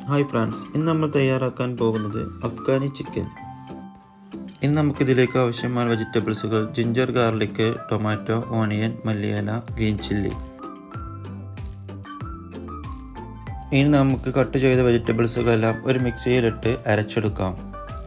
hi friends ഇന്ന് നമ്മൾ തയ്യാറാക്കാൻ പോകുന്നത് അഫ്ഗാനി ചിക്കൻ ഇന്ന് നമുക്കിതിലേക്ക് ആവശ്യമായ വെജിറ്റബിൾസുകൾ ജിഞ്ചർ ഗാർലിക് ടൊമാറ്റോ ഓണിയൻ മല്ലിയില ഗ്രീൻ ചില്ലി ഇനി നമുക്ക് കട്ട് ചെയ്ത വെജിറ്റബിൾസുകളെല്ലാം ഒരു മിക്സിയിലിട്ട് അരച്ചെടുക്കാം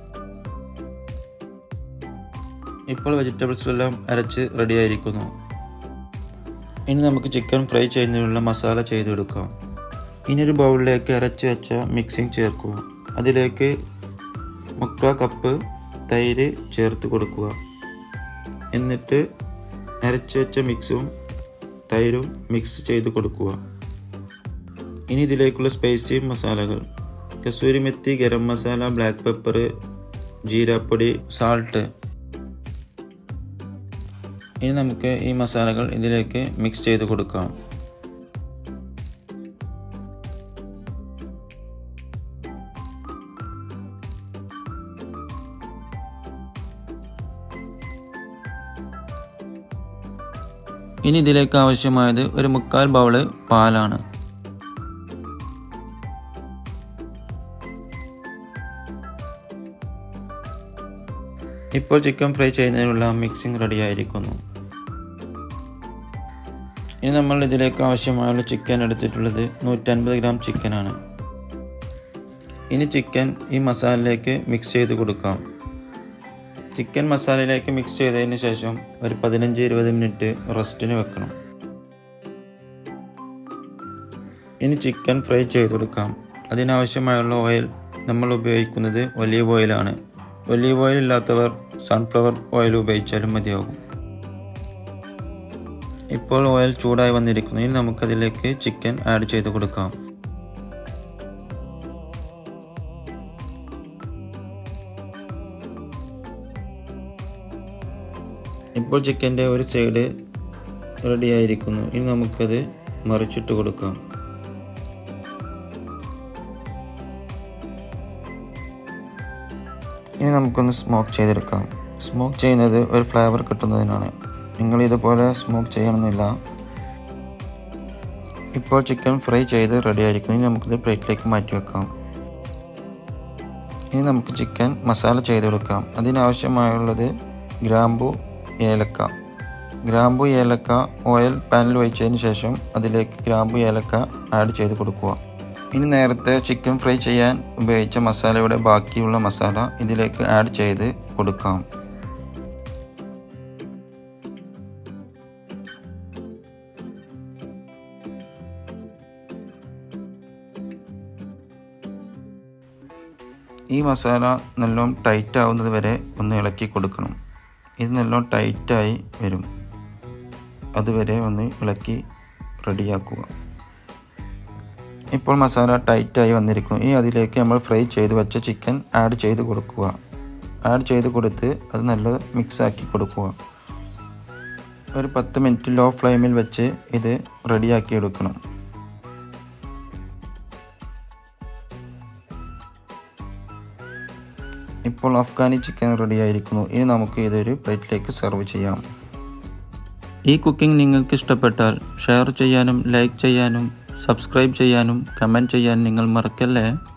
ഇപ്പോൾ വെജിറ്റബിൾസെല്ലാം അരച്ച് റെഡിയായിരിക്കുന്നു ഇനി നമുക്ക് ചിക്കൻ ഫ്രൈ ചെയ്യുന്നതിനുള്ള മസാല ചെയ്തെടുക്കാം ഇനി ഒരു ബൗളിലേക്ക് അരച്ച് വെച്ച മിക്സിങ് ചേർക്കുക അതിലേക്ക് മുക്കാൽ കപ്പ് തൈര് ചേർത്ത് കൊടുക്കുക എന്നിട്ട് അരച്ച് വെച്ച മിക്സും തൈരും മിക്സ് ചെയ്ത് കൊടുക്കുക ഇനി ഇതിലേക്കുള്ള സ്പൈസി മസാലകൾ കസൂരി മെത്തി ഗരം മസാല ബ്ലാക്ക് പെപ്പർ ജീരാപ്പൊടി സാൾട്ട് ഇനി നമുക്ക് ഈ മസാലകൾ ഇതിലേക്ക് മിക്സ് ചെയ്ത് കൊടുക്കാം ഇനി ഇതിലേക്ക് ആവശ്യമായത് ഒരു മുക്കാൽ ബൗള് പാലാണ് ഇപ്പോൾ ചിക്കൻ ഫ്രൈ ചെയ്യുന്നതിനുള്ള മിക്സിംഗ് റെഡി ആയിരിക്കുന്നു ഇനി നമ്മൾ ഇതിലേക്ക് ആവശ്യമായുള്ള ചിക്കൻ എടുത്തിട്ടുള്ളത് നൂറ്റൻപത് ഗ്രാം ചിക്കനാണ് ഇനി ചിക്കൻ ഈ മസാലയിലേക്ക് മിക്സ് ചെയ്ത് കൊടുക്കാം ചിക്കൻ മസാലയിലേക്ക് മിക്സ് ചെയ്തതിന് ശേഷം ഒരു പതിനഞ്ച് ഇരുപത് മിനിറ്റ് റെസ്റ്റിന് വെക്കണം ഇനി ചിക്കൻ ഫ്രൈ ചെയ്ത് കൊടുക്കാം അതിനാവശ്യമായുള്ള ഓയിൽ നമ്മൾ ഉപയോഗിക്കുന്നത് ഒലീവ് ഓയിലാണ് ഒലീവ് ഓയിൽ ഇല്ലാത്തവർ സൺഫ്ലവർ ഓയിൽ ഉപയോഗിച്ചാലും മതിയാകും ഇപ്പോൾ ഓയിൽ ചൂടായി വന്നിരിക്കുന്നു ഇനി നമുക്കതിലേക്ക് ചിക്കൻ ആഡ് ചെയ്ത് കൊടുക്കാം ഇപ്പോൾ ചിക്കൻ്റെ ഒരു സൈഡ് റെഡി ആയിരിക്കുന്നു ഇനി നമുക്കത് മറിച്ചിട്ട് കൊടുക്കാം ഇനി നമുക്കൊന്ന് സ്മോക്ക് ചെയ്തെടുക്കാം സ്മോക്ക് ചെയ്യുന്നത് ഒരു ഫ്ലേവർ കിട്ടുന്നതിനാണ് നിങ്ങൾ ഇതുപോലെ സ്മോക്ക് ചെയ്യണമെന്നില്ല ഇപ്പോൾ ചിക്കൻ ഫ്രൈ ചെയ്ത് റെഡി ആയിരിക്കും ഇനി നമുക്കിത് പ്ലേറ്റിലേക്ക് മാറ്റി വെക്കാം ഇനി നമുക്ക് ചിക്കൻ മസാല ചെയ്തെടുക്കാം അതിനാവശ്യമായുള്ളത് ഗ്രാമ്പു ഏലക്ക ഗ്രാമ്പു ഏലക്ക ഓയിൽ പാനിൽ ഒഴിച്ചതിന് ശേഷം അതിലേക്ക് ഗ്രാമ്പു ഏലക്ക ആഡ് ചെയ്ത് കൊടുക്കുക ഇനി നേരത്തെ ചിക്കൻ ഫ്രൈ ചെയ്യാൻ ഉപയോഗിച്ച മസാലയുടെ ബാക്കിയുള്ള മസാല ഇതിലേക്ക് ആഡ് ചെയ്ത് കൊടുക്കാം ഈ മസാല നല്ലോണം ടൈറ്റ് ആവുന്നത് വരെ ഒന്ന് ഇളക്കി കൊടുക്കണം ഇത് നല്ലോണം ടൈറ്റായി വരും അതുവരെ ഒന്ന് ഇളക്കി റെഡിയാക്കുക ഇപ്പോൾ മസാല ടൈറ്റായി വന്നിരിക്കുന്നു ഇനി അതിലേക്ക് നമ്മൾ ഫ്രൈ ചെയ്ത് വെച്ച ചിക്കൻ ആഡ് ചെയ്ത് കൊടുക്കുക ആഡ് ചെയ്ത് കൊടുത്ത് അത് നല്ല മിക്സ് ആക്കി കൊടുക്കുക ഒരു പത്ത് മിനിറ്റ് ലോ ഫ്ലെയിമിൽ വെച്ച് ഇത് റെഡിയാക്കി എടുക്കണം ഇപ്പോൾ അഫ്ഗാനി ചിക്കൻ റെഡി ആയിരിക്കുന്നു ഇനി നമുക്ക് ഇതൊരു പ്ലേറ്റിലേക്ക് സെർവ് ചെയ്യാം ഈ കുക്കിംഗ് നിങ്ങൾക്ക് ഇഷ്ടപ്പെട്ടാൽ ഷെയർ ചെയ്യാനും ലൈക്ക് ചെയ്യാനും സബ്സ്ക്രൈബ് ചെയ്യാനും കമൻറ്റ് ചെയ്യാൻ നിങ്ങൾ മറക്കല്ലേ